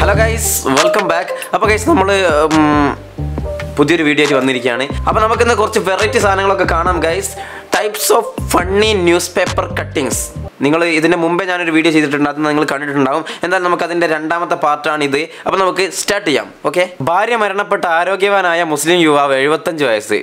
hello guys welcome back അപ്പോൾ guys നമ്മൾ പുതിയൊരു വീഡിയോ ആയിട്ട് വന്നിരിക്കുകയാണ് അപ്പോൾ നമുക്കിന്ന് കുറച്ച് വെറൈറ്റി സാധനങ്ങളൊക്കെ കാണാം guys types of funny newspaper cuttings നിങ്ങൾ ഇതിന് മുമ്പേ ഞാനൊരു വീഡിയോ ചെയ്തിട്ടുണ്ട് അത് നിങ്ങൾ കണ്ടിട്ടുണ്ടാവും എന്തായാലും നമുക്ക് അതിൻ്റെ രണ്ടാമത്തെ പാർട്ടാണ് ഇത് അപ്പോൾ നമുക്ക് സ്റ്റാർട്ട് ചെയ്യാം ഓക്കെ ഭാര്യ മരണപ്പെട്ട ആരോഗ്യവാനായ മുസ്ലിം യുവാവ് എഴുപത്തഞ്ച് വയസ്സ്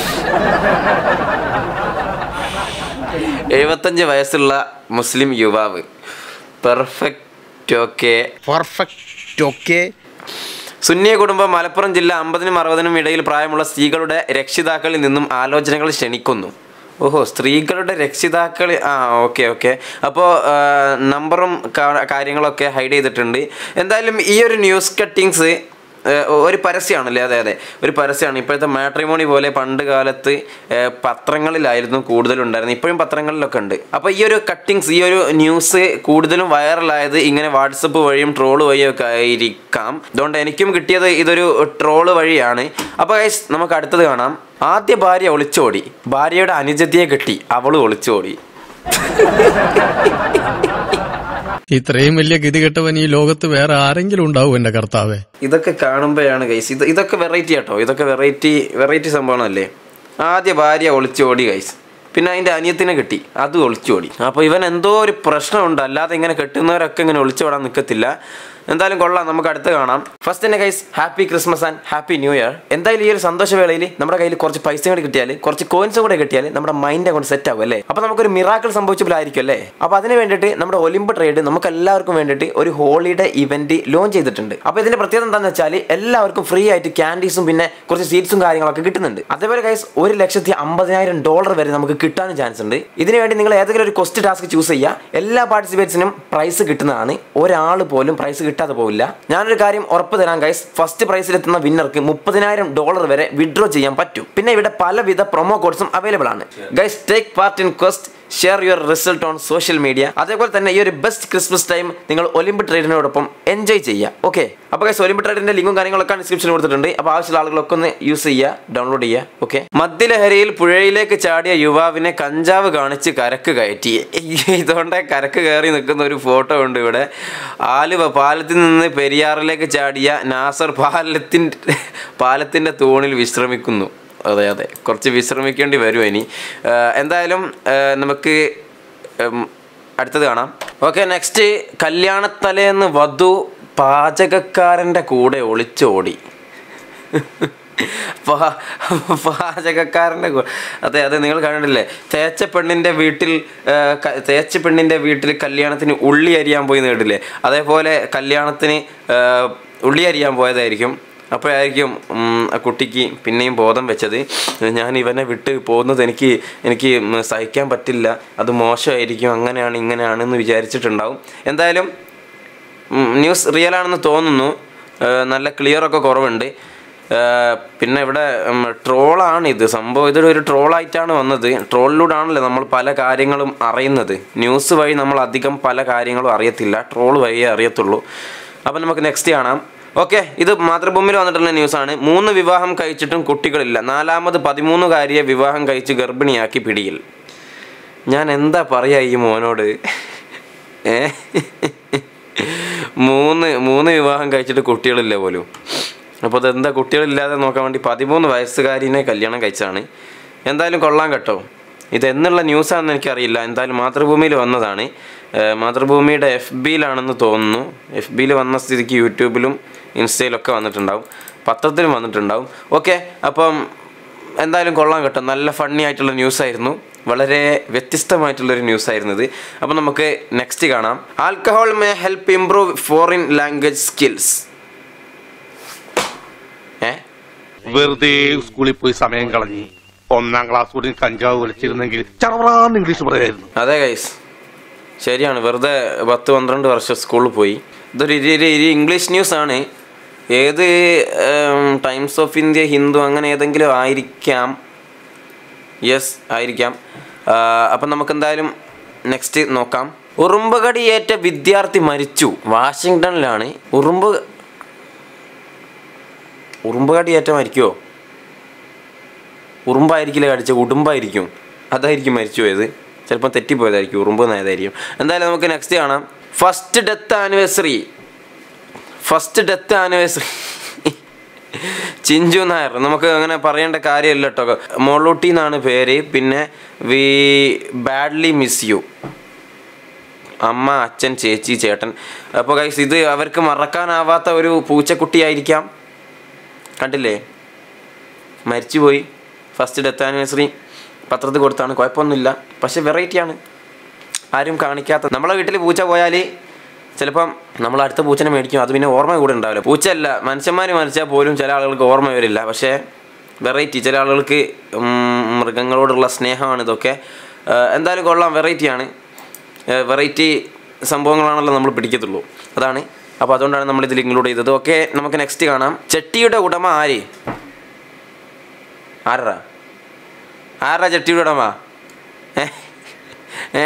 എഴുപത്തഞ്ച് വയസ്സുള്ള മുസ്ലിം യുവാവ് പെർഫെക്റ്റ് ഓക്കെ പെർഫെക്റ്റ് ഓക്കെ സുന്നിയ കുടുംബം മലപ്പുറം ജില്ല അമ്പതിനും അറുപതിനും ഇടയിൽ പ്രായമുള്ള സ്ത്രീകളുടെ രക്ഷിതാക്കളിൽ നിന്നും ആലോചനകൾ ക്ഷണിക്കുന്നു ഓഹോ സ്ത്രീകളുടെ രക്ഷിതാക്കൾ ആ ഓക്കെ ഓക്കെ അപ്പോൾ നമ്പറും കാ- കാര്യങ്ങളൊക്കെ ഹൈഡ് ചെയ്തിട്ടുണ്ട് എന്തായാലും ഈ ഒരു ന്യൂസ് കട്ടിങ്സ് ഒരു പരസ്യമാണല്ലേ അതെ അതെ ഒരു പരസ്യമാണ് ഇപ്പോഴത്തെ മാട്രിമോണി പോലെ പണ്ട് കാലത്ത് ഏഹ്, പത്രങ്ങളിലായിരുന്നു കൂടുതലുണ്ടായിരുന്നത് ഇപ്പോഴും പത്രങ്ങളിലൊക്കെ ഉണ്ട് അപ്പോൾ ഈ ഒരു കട്ടിങ്സ് ഈ ഒരു ന്യൂസ് കൂടുതലും വൈറലായത് ഇങ്ങനെ വാട്സപ്പ് വഴിയും ട്രോള് വഴിയും ഒക്കെ ആയിരിക്കാം അതുകൊണ്ട് എനിക്കും കിട്ടിയത് ഇതൊരു ട്രോള് വഴിയാണ് അപ്പോൾ ഗൈസ് നമുക്ക് അടുത്തത് കാണാം ആദ്യ ഭാര്യ ഒളിച്ചോടി ഭാര്യയുടെ അനുജത്തിയെ കിട്ടി അവൾ ഒളിച്ചോടി ഇത്രയും വലിയ ഗതികെട്ടവൻ ഈ ലോകത്ത് വേറെ ആരെങ്കിലും ഉണ്ടാവും എന്റെ കർത്താവേ ഇതൊക്കെ കാണുമ്പോഴാണ് ഗൈസ് ഇത് ഇതൊക്കെ വെറൈറ്റി ആട്ടോ ഇതൊക്കെ വെറൈറ്റി വെറൈറ്റി സംഭവമാണല്ലേ ആദ്യ ഭാര്യ ഒളിച്ചോടി ഗൈസ് പിന്നെ അതിൻ്റെ അനിയത്തിനെ കിട്ടി അത് ഒളിച്ചോടി അപ്പോൾ ഇവൻ എന്തോ ഒരു പ്രശ്നമുണ്ട് അല്ലാതെ ഇങ്ങനെ കെട്ടുന്നവരൊക്കെ ഇങ്ങനെ ഒളിച്ചോടാൻ നിൽക്കത്തില്ല എന്തായാലും കൊള്ളാം നമുക്ക് അടുത്ത് കാണാം ഫസ്റ്റ് തന്നെ guys happy Christmas and happy new year എന്തായാലും ഈ ഒരു സന്തോഷവേളയിൽ നമ്മുടെ കയ്യിൽ കുറച്ച് പൈസ കൂടി കിട്ടിയാൽ കുറച്ച് കോയിൻസും കൂടെ കിട്ടിയാൽ നമ്മുടെ മൈൻഡ് അങ്ങോട്ട് സെറ്റ് ആകും അല്ലേ അപ്പോൾ നമുക്കൊരു മിറാക്കിൾ സംഭവിച്ചപ്പോഴായിരിക്കും അല്ലേ അപ്പോൾ അതിന് വേണ്ടിയിട്ട് നമ്മുടെ ഒലിമ്പ് ട്രേഡ് നമുക്ക് എല്ലാവർക്കും വേണ്ടിയിട്ട് ഒരു ഹോളിഡേ ഇവന്റ് ലോഞ്ച് ചെയ്തിട്ടുണ്ട് അപ്പോൾ ഇതിന്റെ പ്രത്യേകത എന്താണെന്ന് വെച്ചാൽ എല്ലാവർക്കും ഫ്രീ ആയിട്ട് ക്യാൻഡീസും പിന്നെ കുറച്ച് സീറ്റ്സും കാര്യങ്ങളൊക്കെ കിട്ടുന്നുണ്ട് അതേപോലെ ഗൈസ് ഒരു ലക്ഷത്തി അമ്പതിനായിരം ഡോളർ വരെ നമുക്ക് കിട്ടാനും ചാൻസ് ഉണ്ട് ഇതിനു വേണ്ടി നിങ്ങൾ ഏതെങ്കിലും ഒരു ക്വസ്റ്റ് ടാസ്ക് ചൂസ് ചെയ്യുക എല്ലാ പാർട്ടിസിപ്പേറ്റ്സിനും പ്രൈസ് കിട്ടുന്നതാണ് ഒരാൾ പോലും പ്രൈസ് കിട്ടാതെ പോവില്ല ഞാനൊരു കാര്യം ഉറപ്പ് തരാം ഗൈസ് ഫസ്റ്റ് പ്രൈസിലെത്തുന്ന വിന്നർക്ക് മുപ്പതിനായിരം ഡോളർ വരെ വിഡ്രോ ചെയ്യാൻ പറ്റും പിന്നെ ഇവിടെ പലവിധ പ്രൊമോ കോഡ്സും അവൈലബിൾ ആണ് guys take part in quest share your result on social media അതേപോലെ തന്നെ ഈ ഒരു ബെസ്റ്റ് ക്രിസ്മസ് ടൈം നിങ്ങൾ ഒലിമ്പ് ട്രേഡിനോടൊപ്പം എൻജോയ് ചെയ്യുക ഓക്കെ അപ്പോൾ ഗൈസ് ഒലിമ്പ് ട്രേഡിന്റെ ലിങ്കും കാര്യങ്ങളൊക്കെ ഡിസ്ക്രിപ്ഷനിൽ കൊടുത്തിട്ടുണ്ട് അപ്പോൾ ആവശ്യമുള്ള ആളുകളൊക്കെ ഒന്ന് യൂസ് ചെയ്യുക ഡൗൺലോഡ് ചെയ്യുക ഓക്കെ മദ്യലഹരിയിൽ പുഴയിലേക്ക് ചാടിയ യുവാവിനെ കഞ്ചാവ് കാണിച്ച് കരക്ക് കയറ്റി ഇതുകൊണ്ട് കരക്ക് കയറി നിൽക്കുന്ന ഒരു ഫോട്ടോ ഉണ്ട് ഇവിടെ ആലുവ പാലത്തിൽ നിന്ന് പെരിയാറിലേക്ക് ചാടിയ നാസർ പാലത്തിൻ്റെ പാലത്തിൻ്റെ തൂണിൽ വിശ്രമിക്കുന്നു അതെ അതെ കുറച്ച് വിശ്രമിക്കേണ്ടി വരും ഇനി ആ, എന്തായാലും ആ, നമുക്ക് ഉം, അടുത്തത് കാണാം ഓക്കെ നെക്സ്റ്റ് കല്യാണത്തലേന്ന് വധു പാചകക്കാരൻ്റെ കൂടെ ഒളിച്ചോടി പാ- പാചകക്കാരൻ്റെ കൂ- അതെ അതെ നിങ്ങൾ കണ്ടിട്ടില്ലേ തേച്ച പെണ്ണിൻ്റെ വീട്ടിൽ ആ, ക- തേച്ച പെണ്ണിൻ്റെ വീട്ടിൽ കല്യാണത്തിന് ഉള്ളി അരിയാൻ പോയി നേടില്ലേ അതേപോലെ കല്യാണത്തിന് ആ, ഉള്ളി അരിയാൻ പോയതായിരിക്കും അപ്പോഴായിരിക്കും ഉം, ആ കുട്ടിക്ക് പിന്നെയും ബോധം വെച്ചത് ഞാൻ ഇവനെ വിട്ട് പോകുന്നത് എനിക്ക് എനിക്ക് ഉം, സഹിക്കാൻ പറ്റില്ല അത് മോശമായിരിക്കും അങ്ങനെയാണ് ഇങ്ങനെയാണ് എന്ന് വിചാരിച്ചിട്ടുണ്ടാവും എന്തായാലും ഉം, ന്യൂസ് റിയൽ ആണെന്ന് തോന്നുന്നു ഏഹ് നല്ല ക്ലിയർ ഒക്കെ കുറവുണ്ട് ഏഹ് പിന്നെ ഇവിടെ ഉം, ട്രോളാണ് ഇത് സംഭവം ഇതൊരു ഒരു ട്രോളായിട്ടാണ് വന്നത് ട്രോളിലൂടെയാണല്ലോ നമ്മൾ പല കാര്യങ്ങളും അറിയുന്നത് ന്യൂസ് വഴി നമ്മൾ അധികം പല കാര്യങ്ങളും അറിയത്തില്ല ട്രോൾ വഴിയേ അറിയത്തുള്ളൂ അപ്പം നമുക്ക് നെക്സ്റ്റ് കാണാം ഓക്കെ ഇത് മാതൃഭൂമിയിൽ വന്നിട്ടുള്ള ന്യൂസാണ് മൂന്ന് വിവാഹം കഴിച്ചിട്ടും കുട്ടികളില്ല നാലാമത് പതിമൂന്നുകാരിയെ വിവാഹം കഴിച്ച് ഗർഭിണിയാക്കി പിടിയിൽ ഞാൻ എന്താ പറയാ ഈ മോനോട് ഏ മൂന്ന് മൂന്ന് വിവാഹം കഴിച്ചിട്ട് കുട്ടികളില്ല പോലും അപ്പോൾ അതെന്താ കുട്ടികളില്ലാതെ നോക്കാൻ വേണ്ടി പതിമൂന്ന് വയസ്സുകാരിനെ കല്യാണം കഴിച്ചാണ് എന്തായാലും കൊള്ളാൻ കേട്ടോ ഇത് എന്നുള്ള ന്യൂസാണെന്ന് എനിക്കറിയില്ല എന്തായാലും മാതൃഭൂമിയിൽ വന്നതാണ് ഏഹ് മാതൃഭൂമിയുടെ എഫ് ബിയിലാണെന്ന് തോന്നുന്നു എഫ് ബിയിൽ വന്ന സ്ഥിതിക്ക് യൂട്യൂബിലും ഇൻസ്റ്റയിലൊക്കെ വന്നിട്ടുണ്ടാവും പത്രത്തിലും വന്നിട്ടുണ്ടാവും ഓക്കെ അപ്പം എന്തായാലും കൊള്ളാൻ കേട്ടോ നല്ല ഫണ്ണി ആയിട്ടുള്ള ന്യൂസ് ആയിരുന്നു വളരെ വ്യത്യസ്തമായിട്ടുള്ളൊരു ന്യൂസ് ആയിരുന്നു ഇത് അപ്പം നമുക്ക് നെക്സ്റ്റ് കാണാം alcohol may help improve foreign language skills ഏ വെറുതെ സ്കൂളിൽ പോയി സമയം കളഞ്ഞ് ഒന്നാം ക്ലാസ് കൂടി കഞ്ചാവ് വലിച്ചിരുന്നെങ്കിൽ ചറവറാന്ന് ഇംഗ്ലീഷ് പറയായിരുന്നു അതെ ഗൈസ് ശരിയാണ് വെറുതെ പത്ത് പന്ത്രണ്ട് വർഷം സ്കൂളിൽ പോയി ഇതൊരു ഇരി- ഇരി- ഇരി ഇംഗ്ലീഷ് ന്യൂസ് ആണ് ഏത് ടൈംസ് ഓഫ് ഇന്ത്യ ഹിന്ദു അങ്ങനെ ഏതെങ്കിലും ആയിരിക്കാം യെസ് ആയിരിക്കാം അപ്പം നമുക്ക് എന്തായാലും നെക്സ്റ്റ് നോക്കാം ഉറുമ്പ് കടിയേറ്റ വിദ്യാർത്ഥി മരിച്ചു വാഷിങ്ടണിലാണ് ഉറുമ്പ് ഉറുമ്പ് കടിയേറ്റ മരിക്കുമോ ഉറുമ്പായിരിക്കില്ല കടിച്ച ഉടുമ്പായിരിക്കും അതായിരിക്കും മരിച്ചു പോയത് ചിലപ്പോൾ തെറ്റിപ്പോയതായിരിക്കും ഉറുമ്പ് എന്നായതായിരിക്കും എന്തായാലും നമുക്ക് നെക്സ്റ്റ് കാണാം first death anniversary first death anniversary Chinchu Nair നമുക്ക് അങ്ങനെ പറയേണ്ട കാര്യമില്ല കേട്ടോ മോളൂട്ടി എന്നാണ് പേര് പിന്നെ വി ബാഡ്ലി മിസ് യു അമ്മ അച്ഛൻ ചേച്ചി ചേട്ടൻ അപ്പോൾ ഗൈസ് ഇത് അവർക്ക് മറക്കാനാവാത്ത ഒരു പൂച്ചക്കുട്ടിയായിരിക്കാം കണ്ടില്ലേ മരിച്ചുപോയി ഫസ്റ്റ് ഡെത്ത് ആനിവേഴ്സറി പത്രത്തിൽ കൊടുത്താണ് കുഴപ്പമൊന്നുമില്ല പക്ഷെ വെറൈറ്റിയാണ് ആരും കാണിക്കാത്ത നമ്മളെ വീട്ടിൽ പൂച്ച പോയാൽ ചിലപ്പം നമ്മൾ അടുത്ത പൂച്ചനെ മേടിക്കും അത് പിന്നെ ഓർമ്മ കൂടെ ഉണ്ടാവില്ല പൂച്ചയല്ല മനുഷ്യന്മാർ മരിച്ചാൽ പോലും ചില ആളുകൾക്ക് ഓർമ്മ വരില്ല പക്ഷേ വെറൈറ്റി ചില ആളുകൾക്ക് ഉം, മൃഗങ്ങളോടുള്ള സ്നേഹമാണ് ഇതൊക്കെ ആ, എന്തായാലും കൊള്ളാം വെറൈറ്റിയാണ് വെറൈറ്റി സംഭവങ്ങളാണല്ലോ നമ്മൾ പിടിക്കത്തുള്ളൂ അതാണ് അപ്പോൾ അതുകൊണ്ടാണ് നമ്മൾ ഇതിൽ ഇൻക്ലൂഡ് ചെയ്തത് ഓക്കെ നമുക്ക് നെക്സ്റ്റ് കാണാം ചെട്ടിയുടെ ഉടമ ആര് ആരാ ആരാ ചെട്ടിയുടെ ഉടമ ഏ ഏ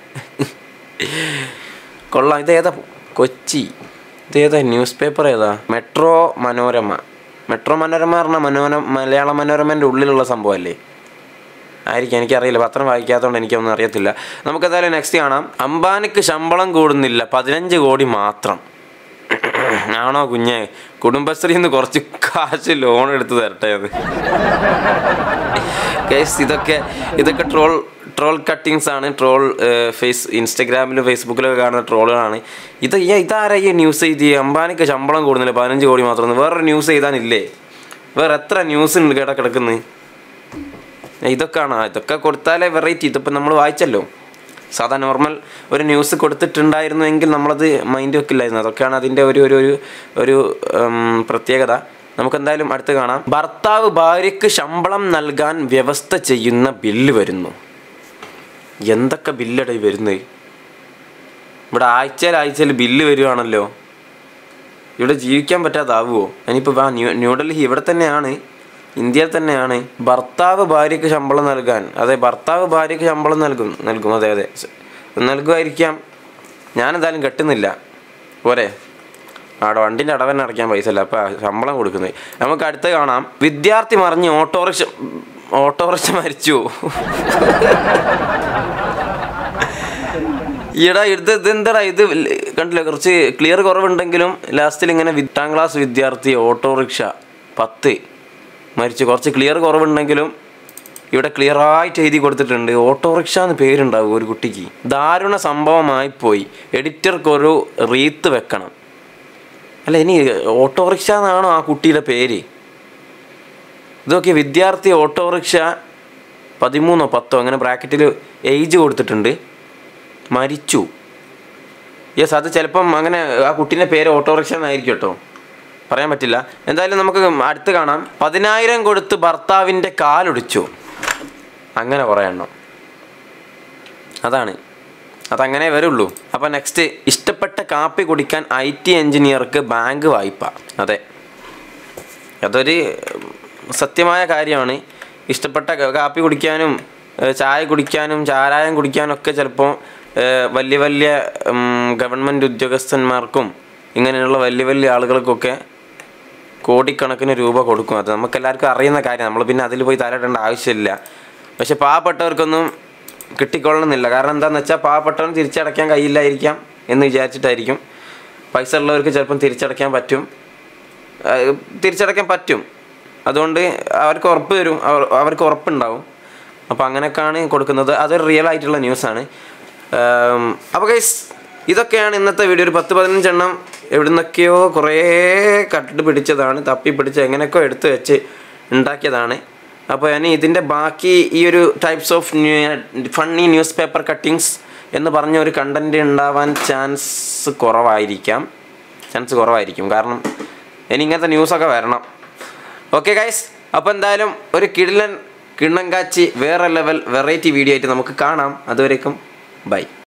കൊള്ളാം ഇതേതാ കൊച്ചി ഇതേതാ ന്യൂസ് പേപ്പർ ഏതാ മെട്രോ മനോരമ മെട്രോ മനോരമ പറഞ്ഞാൽ മനോര മലയാള മനോരമൻ്റെ ഉള്ളിലുള്ള സംഭവമല്ലേ ആയിരിക്കും എനിക്കറിയില്ല പത്രം വായിക്കാത്തതുകൊണ്ട് എനിക്കൊന്നും അറിയത്തില്ല നമുക്ക് എന്തായാലും നെക്സ്റ്റ് കാണാം അംബാനിക്ക് ശമ്പളം കൂടുന്നില്ല പതിനഞ്ച് കോടി മാത്രം ആണോ കുഞ്ഞെ കുടുംബശ്രീയിൽ നിന്ന് കുറച്ച് കാശ് ലോൺ എടുത്ത് തരട്ടെ അത് കേസ് ഇതൊക്കെ ഇതൊക്കെ ട്രോൾ ട്രോൾ കട്ടിങ്സ് ആണ് ട്രോൾ ഫേസ് ഇൻസ്റ്റഗ്രാമിലും ഫേസ്ബുക്കിലൊക്കെ കാണുന്ന ട്രോളുകളാണ് ഇത് ഈ ഇതാരാ ഈ ന്യൂസ് എഴുതി അംബാനിക്ക് ശമ്പളം കൂടുന്നില്ല പതിനഞ്ച് കോടി മാത്രം വേറൊരു ന്യൂസ് എഴുതാനില്ലേ വേറെ എത്ര ന്യൂസ് ഉണ്ട് കേട്ടാ കിടക്കുന്നത് ഇതൊക്കെയാണ് ഇതൊക്കെ കൊടുത്താലേ വെറൈറ്റി ഇതിപ്പോൾ നമ്മൾ വായിച്ചല്ലോ സാധാ നോർമൽ ഒരു ന്യൂസ് കൊടുത്തിട്ടുണ്ടായിരുന്നു എങ്കിൽ നമ്മളത് മൈൻഡ് വെക്കില്ലായിരുന്നു അതൊക്കെയാണ് അതിൻ്റെ ഒരു ഒരു ഒരു ഒരു ഉം, പ്രത്യേകത നമുക്ക് എന്തായാലും അടുത്ത് കാണാം ഭർത്താവ് ഭാര്യയ്ക്ക് ശമ്പളം നൽകാൻ വ്യവസ്ഥ ചെയ്യുന്ന ബില്ല് വരുന്നു എന്തൊക്കെ ബില്ലട വരുന്നത് ഇവിടെ ആഴ്ചയിൽ ആഴ്ചയിൽ ബില്ല് വരുവാണല്ലോ ഇവിടെ ജീവിക്കാൻ പറ്റാതാവുമോ ഇനിയിപ്പോൾ വാ ന്യൂ ന്യൂഡൽഹി ഇവിടെ തന്നെയാണ് ഇന്ത്യയിൽ തന്നെയാണ് ഭർത്താവ് ഭാര്യയ്ക്ക് ശമ്പളം നൽകാൻ അതെ ഭർത്താവ് ഭാര്യയ്ക്ക് ശമ്പളം നൽകും നൽകും അതെ അതെ ശ- നൽകുമായിരിക്കാം ഞാനെന്തായാലും കെട്ടുന്നില്ല പോരെ ആടെ വണ്ടിൻ്റെ അടവന്നെ അടയ്ക്കാൻ പൈസ ഇല്ല അപ്പോൾ ശമ്പളം കൊടുക്കുന്നത് നമുക്ക് അടുത്ത് കാണാം വിദ്യാർത്ഥി മറിഞ്ഞ് ഓട്ടോറിക്ഷ ഓട്ടോറിക്ഷ മരിച്ചു ഈടാ ഇത് ഇതെന്താടാ ഇത് കണ്ടില്ല കുറച്ച് ക്ലിയർ കുറവുണ്ടെങ്കിലും ലാസ്റ്റിൽ ഇങ്ങനെ എട്ടാം ക്ലാസ് വിദ്യാർത്ഥി ഓട്ടോറിക്ഷ പത്ത് മരിച്ചു കുറച്ച് ക്ലിയർ കുറവുണ്ടെങ്കിലും ഇവിടെ ക്ലിയർ ആയിട്ട് എഴുതി കൊടുത്തിട്ടുണ്ട് ഓട്ടോറിക്ഷ എന്ന് പേരുണ്ടാവും ഒരു കുട്ടിക്ക് ദാരുണ സംഭവമായി പോയി എഡിറ്റർക്കൊരു റീത്ത് വെക്കണം അല്ല ഇനി ഓട്ടോറിക്ഷ എന്നാണോ ആ കുട്ടിയുടെ പേര് ഇതൊക്കെ വിദ്യാർത്ഥി ഓട്ടോറിക്ഷ പതിമൂന്നോ പത്തോ അങ്ങനെ ബ്രാക്കറ്റിൽ ഏജ് കൊടുത്തിട്ടുണ്ട് മരിച്ചു യെസ് അത് ചിലപ്പം അങ്ങനെ ആ കുട്ടീൻ്റെ പേര് ഓട്ടോറിക്ഷ എന്നായിരിക്കും കേട്ടോ പറയാൻ പറ്റില്ല എന്തായാലും നമുക്ക് അടുത്ത് കാണാം പതിനായിരം കൊടുത്ത് ഭർത്താവിൻ്റെ കാലൊടിച്ചു അങ്ങനെ കുറേ എണ്ണം അതാണ് അതങ്ങനെ വരുള്ളൂ അപ്പോൾ നെക്സ്റ്റ് ഇഷ്ടപ്പെട്ട കാപ്പി കുടിക്കാൻ ഐ ടി എഞ്ചിനീയർക്ക് ബാങ്ക് വായ്പ അതെ അതൊരു സത്യമായ കാര്യമാണ് ഇഷ്ടപ്പെട്ട ക- കാപ്പി കുടിക്കാനും ഏഹ് ചായ കുടിക്കാനും ചാരായം കുടിക്കാനും ഒക്കെ ചിലപ്പോൾ വലിയ വലിയ ഗവൺമെൻറ് ഉദ്യോഗസ്ഥന്മാർക്കും ഇങ്ങനെയുള്ള വലിയ വലിയ ആളുകൾക്കൊക്കെ കോടിക്കണക്കിന് രൂപ കൊടുക്കും അത് നമുക്ക് എല്ലാവർക്കും അറിയുന്ന കാര്യം നമ്മൾ പിന്നെ അതിൽ പോയി തലയിടേണ്ട ആവശ്യമില്ല പക്ഷെ പാവപ്പെട്ടവർക്കൊന്നും കിട്ടിക്കൊള്ളണമെന്നില്ല കാരണം എന്താണെന്ന് വെച്ചാൽ പാവപ്പെട്ടവൻ തിരിച്ചടയ്ക്കാൻ കഴിയില്ലായിരിക്കാം എന്ന് വിചാരിച്ചിട്ടായിരിക്കും പൈസ ഉള്ളവർക്ക് ചിലപ്പം തിരിച്ചടയ്ക്കാൻ പറ്റും ആ, തിരിച്ചടയ്ക്കാൻ പറ്റും അതുകൊണ്ട് അവർക്ക് ഉറപ്പ് തരും അവർ അവർക്ക് ഉറപ്പുണ്ടാവും അപ്പോൾ അങ്ങനെയൊക്കെയാണ് കൊടുക്കുന്നത് അതൊരു റിയൽ ആയിട്ടുള്ള ന്യൂസാണ് അപ്പോൾ ഗൈസ് ഇതൊക്കെയാണ് ഇന്നത്തെ വീഡിയോ ഒരു പത്ത് പതിനഞ്ചെണ്ണം എവിടുന്നൊക്കെയോ കുറേ കട്ടിട്ട് പിടിച്ചതാണ് തപ്പി പിടിച്ച് എങ്ങനെയൊക്കെയോ എടുത്ത് വെച്ച് ഉണ്ടാക്കിയതാണ് അപ്പോൾ ഇനി ഇതിൻ്റെ ബാക്കി ഈ ഒരു types of funny newspaper cuttings എന്ന് പറഞ്ഞ ഒരു കണ്ടൻറ് ഉണ്ടാവാൻ ചാൻസ് കുറവായിരിക്കാം ചാൻസ് കുറവായിരിക്കും കാരണം ഇനി ഇങ്ങനത്തെ ന്യൂസൊക്കെ വരണം ഓക്കെ ഗൈസ് അപ്പോൾ എന്തായാലും ഒരു കിടിലൻ കിണ്ണം കാച്ചി വേറെ ലെവൽ വെറൈറ്റി വീഡിയോ ആയിട്ട് നമുക്ക് കാണാം അതുവരേക്കും ബൈ